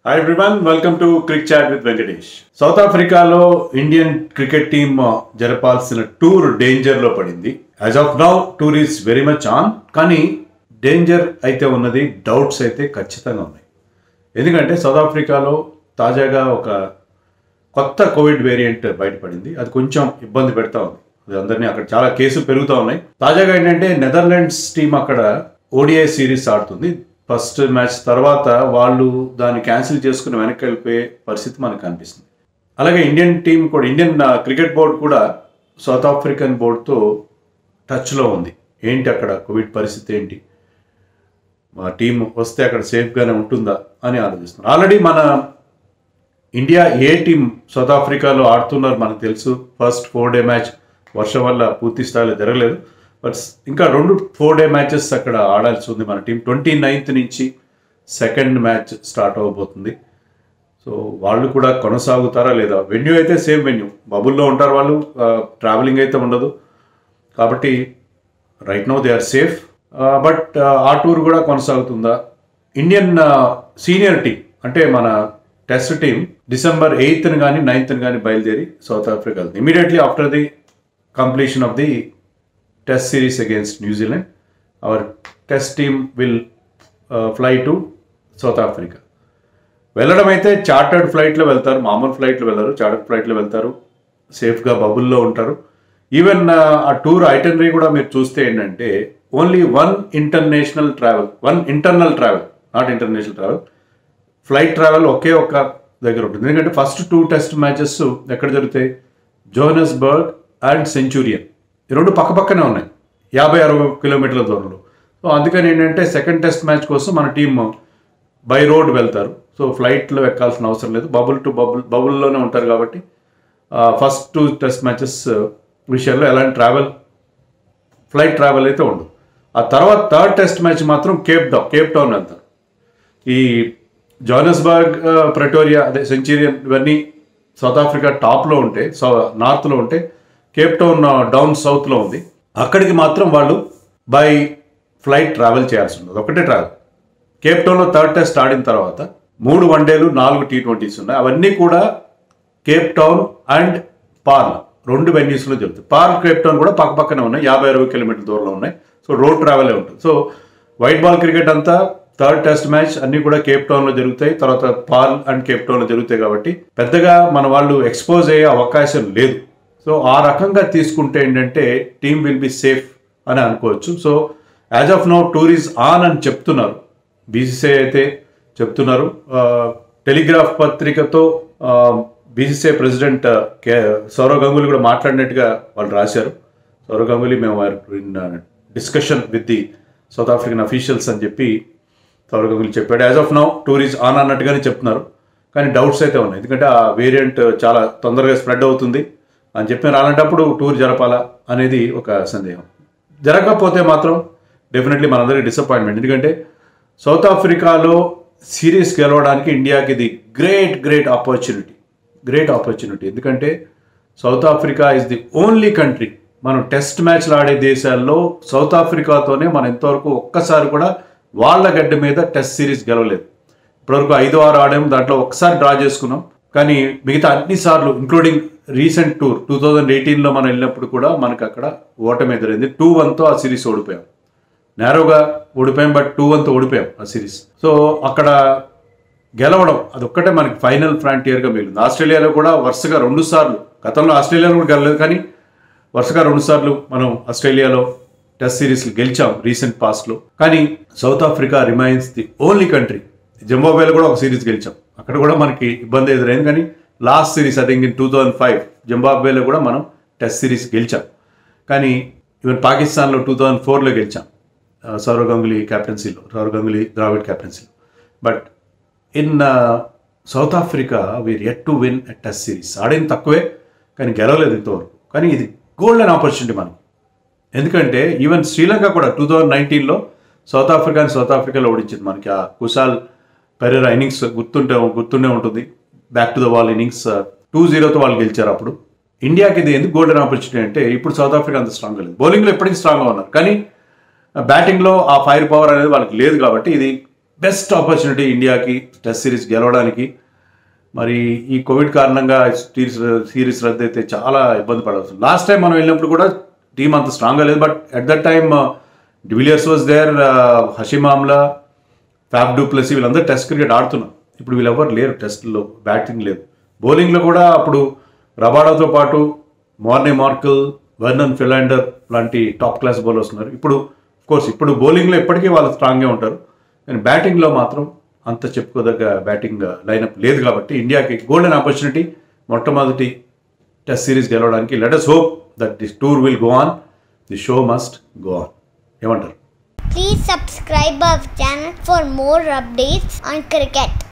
Hi everyone welcome to crick chat with Venkatesh South ఆఫ్రికాలో Indian cricket team జరపాల్సిన tour danger లో పడింది as of now tour is very much on కానీ danger అయితే ఉన్నది doubts అయితే ఖచ్చితంగా ఉన్నాయి ఎందుకంటే సౌత్ ఆఫ్రికాలో తాజాగా ఒక కొత్త కోవిడ్ వేరియంట్ బయటపడింది అది కొంచెం ఇబ్బంది పెడతా ఉంది అది అందరినీ అక్కడ చాలా కేసులు పెరుగుతూ ఉన్నాయి తాజాగా ఏంటంటే నెదర్లాండ్స్ టీం అక్కడ ఓడిఐ సిరీస్ ఆడుతుంది ఫస్ట్ మ్యాచ్ తర్వాత వాళ్ళు దాన్ని క్యాన్సిల్ చేసుకుని వెనక్కి వెళ్ళిపోయే పరిస్థితి మనకు కనిపిస్తుంది అలాగే ఇండియన్ టీం కూడా ఇండియన్ క్రికెట్ బోర్డు కూడా సౌత్ ఆఫ్రికన్ బోర్డుతో టచ్లో ఉంది ఏంటి అక్కడ కోవిడ్ పరిస్థితి ఏంటి మా టీం వస్తే అక్కడ సేఫ్గానే ఉంటుందా అని ఆలోచిస్తున్నారు ఆల్రెడీ మన ఇండియా ఏ టీం సౌత్ ఆఫ్రికాలో ఆడుతున్నారు మనకు తెలుసు ఫస్ట్ ఫోర్ డే మ్యాచ్ వర్షం వల్ల పూర్తి స్థాయిలో జరగలేదు బట్ ఇంకా రెండు ఫోర్ డే మ్యాచెస్ అక్కడ ఆడాల్సి ఉంది మన టీం ట్వంటీ నైన్త్ నుంచి సెకండ్ మ్యాచ్ స్టార్ట్ అవ్వబోతుంది సో వాళ్ళు కూడా కొనసాగుతారా లేదా వెన్యూ అయితే సేమ్ వెన్యూ బబుల్లో ఉంటారు వాళ్ళు ట్రావెలింగ్ అయితే ఉండదు కాబట్టి right now they are safe but ఆ టూర్ కూడా కొనసాగుతుందా ఇండియన్ సీనియర్ టీం అంటే మన టెస్ట్ టీం డిసెంబర్ ఎయిత్ని కానీ నైన్త్ని కానీ బయలుదేరి సౌత్ ఆఫ్రికా వెళ్తుంది immediately after the completion of the test series against New Zealand our test team will fly to South Africa వెళ్ళడం అయితే చార్టర్డ్ ఫ్లైట్లో వెళ్తారు మామూలు ఫ్లైట్లో వెళ్ళరు చార్టర్డ్ ఫ్లైట్లో వెళ్తారు సేఫ్గా బబుల్లో ఉంటారు ఈవెన్ ఆ టూర్ ఐటనరీ కూడా మీరు చూస్తే ఏంటంటే only one international travel one internal travel not international travel flight travel ఒకే ఒక్క దగ్గర ఉంటుంది ఎందుకంటే ఫస్ట్ టూ టెస్ట్ మ్యాచెస్ ఎక్కడ జరుగుతాయి జోహనస్బర్గ్ అండ్ సెంచురియన్ ఈ రెండు పక్క పక్కనే ఉన్నాయి యాభై అరవై కిలోమీటర్ల దూరంలో సో అందుకని ఏంటంటే సెకండ్ టెస్ట్ మ్యాచ్ కోసం మన టీం బై రోడ్ వెళ్తారు సో ఫ్లైట్లో ఎక్కాల్సిన అవసరం లేదు బబుల్ టు బబుల్ బబుల్లోనే ఉంటారు కాబట్టి ఫస్ట్ టూ టెస్ట్ మ్యాచెస్ విషయాల్లో ఎలాంటి ట్రావెల్ ఫ్లైట్ ట్రావెల్ అయితే ఉండదు ఆ తర్వాత థర్డ్ టెస్ట్ మ్యాచ్ మాత్రం కేప్ టౌన్ కేప్ టౌన్ వెళ్తారు ఈ జోనస్బర్గ్ ప్రెటోరియా అదే సెంచురియన్ ఇవన్నీ సౌత్ ఆఫ్రికా టాప్లో ఉంటే సౌ నార్త్లో ఉంటే కేప్ టౌన్ డౌన్ సౌత్లో ఉంది అక్కడికి మాత్రం వాళ్ళు బై ఫ్లైట్ ట్రావెల్ చేయాల్సి ఉంటుంది ఒకటే ట్రావెల్ కేప్ టౌన్లో థర్డ్ టెస్ట్ ఆడిన తర్వాత మూడు వన్డేలు నాలుగు టీ ట్వంటీస్ ఉన్నాయి అవన్నీ కూడా కేప్ టౌన్ అండ్ పార్ల్ రెండు వెన్యూస్లో జరుగుతాయి పార్ల్ కేప్ టౌన్ కూడా పక్క పక్కనే ఉన్నాయి యాభై అరవై కిలోమీటర్ల దూరంలో ఉన్నాయి సో రోడ్ ట్రావెలే ఉంటుంది సో వైట్ బాల్ క్రికెట్ అంతా థర్డ్ టెస్ట్ మ్యాచ్ అన్ని కూడా కేప్ టౌన్లో జరుగుతాయి తర్వాత పార్ల్ అండ్ కేప్ టౌన్లో జరుగుతాయి కాబట్టి పెద్దగా మన వాళ్ళు ఎక్స్పోజ్ అయ్యే అవకాశం లేదు సో ఆ రకంగా తీసుకుంటే ఏంటంటే టీమ్ విల్ బి సేఫ్ అని అనుకోవచ్చు so as of now tour is on అని చెప్తున్నారు బీసీసీఐ అయితే చెప్తున్నారు టెలిగ్రాఫ్ పత్రికతో బీసీసీఐ ప్రెసిడెంట్ కే సౌరవ్ గంగూలీ కూడా మాట్లాడినట్టుగా వాళ్ళు రాశారు సౌరవ్ గంగూలీ మేము in discussion with the South African officials అని చెప్పి సౌరవ్ గంగూలీ చెప్పాడు as of now tour is on అన్నట్టుగానే చెప్తున్నారు కానీ డౌట్స్ అయితే ఉన్నాయి ఎందుకంటే ఆ వేరియంట్ చాలా తొందరగా స్ప్రెడ్ అవుతుంది అని చెప్పి అలాంటప్పుడు టూర్ జరపాలా అనేది ఒక సందేహం జరగకపోతే మాత్రం డెఫినెట్లీ మనందరికీ డిసప్పాయింట్మెంట్ ఎందుకంటే సౌత్ ఆఫ్రికాలో సిరీస్ గెలవడానికి ఇండియాకి ఇది great great opportunity great opportunity ఎందుకంటే South Africa is the only country మనం టెస్ట్ మ్యాచ్లు ఆడే దేశాల్లో సౌత్ ఆఫ్రికాతోనే మనం ఇంతవరకు ఒక్కసారి కూడా వాళ్ళ గడ్డ మీద టెస్ట్ సిరీస్ గెలవలేదు ఇప్పటివరకు ఐదు ఆరు ఆడాము దాంట్లో ఒకసారి డ్రా చేసుకున్నాం కానీ మిగతా అన్ని సార్లు including recent tour two thousand ఎయిటీన్లో మనం వెళ్ళినప్పుడు కూడా మనకు అక్కడ ఓటమి ఎదురైంది టూ వన్తో ఆ సిరీస్ ఓడిపోయాం నేరోగా ఓడిపోయాం బట్ టూ వన్తో ఓడిపోయాం ఆ సిరీస్ సో అక్కడ గెలవడం అదొక్కటే మనకి ఫైనల్ ఫ్రాంటియర్గా మిగిలింది ఆస్ట్రేలియాలో కూడా వరుసగా రెండు సార్లు గతంలో ఆస్ట్రేలియాలో కూడా గెలలేదు కానీ వరుసగా రెండు సార్లు మనం ఆస్ట్రేలియాలో టెస్ట్ సిరీస్లు గెలిచాం రీసెంట్ పాస్ట్లో కానీ South Africa remains the only country జింబాబ్వేలో కూడా ఒక సిరీస్ గెలిచాం అక్కడ కూడా మనకి ఇబ్బంది ఎదురైంది కానీ last series I think in two thousand five జింబాబ్వేలో కూడా మనం టెస్ట్ సిరీస్ గెలిచాం కానీ ఈవెన్ పాకిస్తాన్లో టూ థౌజండ్ ఫోర్లో గెలిచాం సౌరవ్ గంగులీ క్యాప్టెన్సీలో సౌరవ్ గంగులీ ద్రావిడ్ క్యాప్టెన్సీలో but in South Africa we're yet to win test series ఆడింది తక్కువే కానీ గెలవలేదు ఇంతవరకు కానీ ఇది గోల్డెన్ ఆపర్చునిటీ మనం ఎందుకంటే ఈవెన్ శ్రీలంక కూడా టూ థౌజండ్ నైన్టీన్లో సౌత్ ఆఫ్రికాని సౌత్ ఆఫ్రికాలో ఓడించింది మనకి ఆ కుశాల్ పెరేరా ఇన్నింగ్స్ గుర్తుంటే గుర్తుండే ఉంటుంది back to the wall innings two జీరోతో వాళ్ళు గెలిచారు అప్పుడు ఇండియాకి ఇది ఎందుకు గోల్డెన్ ఆపర్చునిటీ అంటే ఇప్పుడు సౌత్ ఆఫ్రికా అంత స్ట్రాంగ్గా లేదు బౌలింగ్లో ఎప్పటికీ స్ట్రాంగ్గా ఉన్నారు కానీ బ్యాటింగ్లో ఆ ఫైర్ పవర్ అనేది వాళ్ళకి లేదు కాబట్టి ఇది బెస్ట్ ఆపర్చునిటీ ఇండియాకి టెస్ట్ సిరీస్ గెలవడానికి మరి ఈ కోవిడ్ కారణంగా సిరీస్ సిరీస్ రద్దు అయితే చాలా ఇబ్బంది పడవచ్చు లాస్ట్ టైం మనం వెళ్ళినప్పుడు కూడా టీం అంత స్ట్రాంగ్గా లేదు but at that time de Villiers was there Hashim Amla Faf du Plessis వీళ్ళందరూ టెస్ట్ క్రికెట్ ఆడుతున్నారు ఇప్పుడు వీళ్ళెవ్వరు లేరు టెస్ట్లో బ్యాటింగ్ లేదు బౌలింగ్లో కూడా అప్పుడు రబాడాతో పాటు మార్నే మార్కల్ వర్నన్ ఫిలాండర్ లాంటి టాప్ క్లాస్ బౌలర్స్ ఉన్నారు ఇప్పుడు కోర్స్ ఇప్పుడు బౌలింగ్లో ఇప్పటికీ వాళ్ళు స్ట్రాంగ్గా ఉంటారు కానీ బ్యాటింగ్లో మాత్రం అంత చెప్పుకోదగ్గ బ్యాటింగ్ లైనప్ లేదు కాబట్టి ఇండియాకి గోల్డెన్ ఆపర్చునిటీ మొట్టమొదటి టెస్ట్ సిరీస్ గెలవడానికి let us hope that this tour will go on the show must go on ఏమంటారు Please subscribe our channel for more updates on cricket.